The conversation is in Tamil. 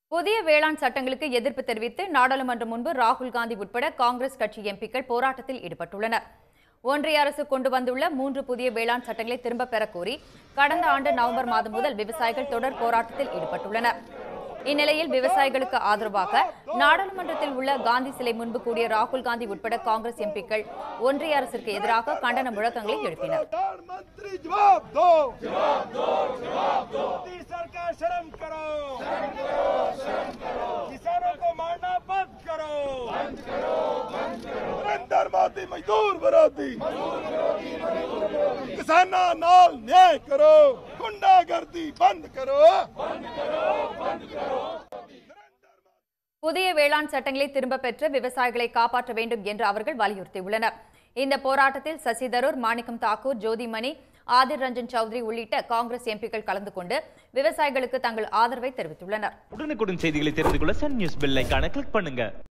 புதிய வேளாண் சட்டங்களுக்கு எதிர்ப்பு தெரிவித்து நாடாளுமன்றம் முன்பு ராகுல் காந்தி உட்பட காங்கிரஸ் கட்சி எம்பிக்கள் போராட்டத்தில் ஈடுபட்டுள்ளனர் ஒன்றிய அரசு கொண்டு வந்துள்ள மூன்று புதிய வேளாண் சட்டங்களை திரும்பப் பெறக் கோரி கடந்த ஆண்டு நவம்பர் மாதம் முதல் விவசாயிகள் தொடர் போராட்டத்தில் ஈடுபட்டுள்ளனர் இந்நிலையில் விவசாயிகளுக்கு ஆதரவாக நாடாளுமன்றத்தில் உள்ள காந்தி சிலை முன்பு கூடிய ராகுல் காந்தி உட்பட காங்கிரஸ் எம்பிக்கள் ஒன்றிய அரசிற்கு எதிராக கண்டன முழக்கங்களை எழுப்பினர் प्रधानमंत्री जवाब दो जवाब दो जवाब दो मोदी सरकार शर्म करो शर्म करो शर्म करो किसानों को मारना बंद करो बंद करो बंद करो नरेंद्र मोदी मजदूर विरोधी किसाना नाल न्याय करो गुंडागर्दी बंद करो புதிய வேளாண் சட்டங்களை திரும்பப் பெற்று விவசாயிகளை காப்பாற்ற வேண்டும் என்று அவர்கள் வலியுறுத்தியுள்ளனர் இந்த போராட்டத்தில் சசி தரூர் மாணிக்கம் தாக்கூர் ஜோதிமணி ஆதிர் ரஞ்சன் சௌத்ரி உள்ளிட்ட காங்கிரஸ் எம்பிக்கள் கலந்து கொண்டு விவசாயிகளுக்கு தங்கள் ஆதரவை தெரிவித்துள்ளனர் உடனுக்குடன் செய்திகளை தெரிந்து கொள்ள சன் நியூஸ் பெல் ஐகானை கிளிக் பண்ணுங்க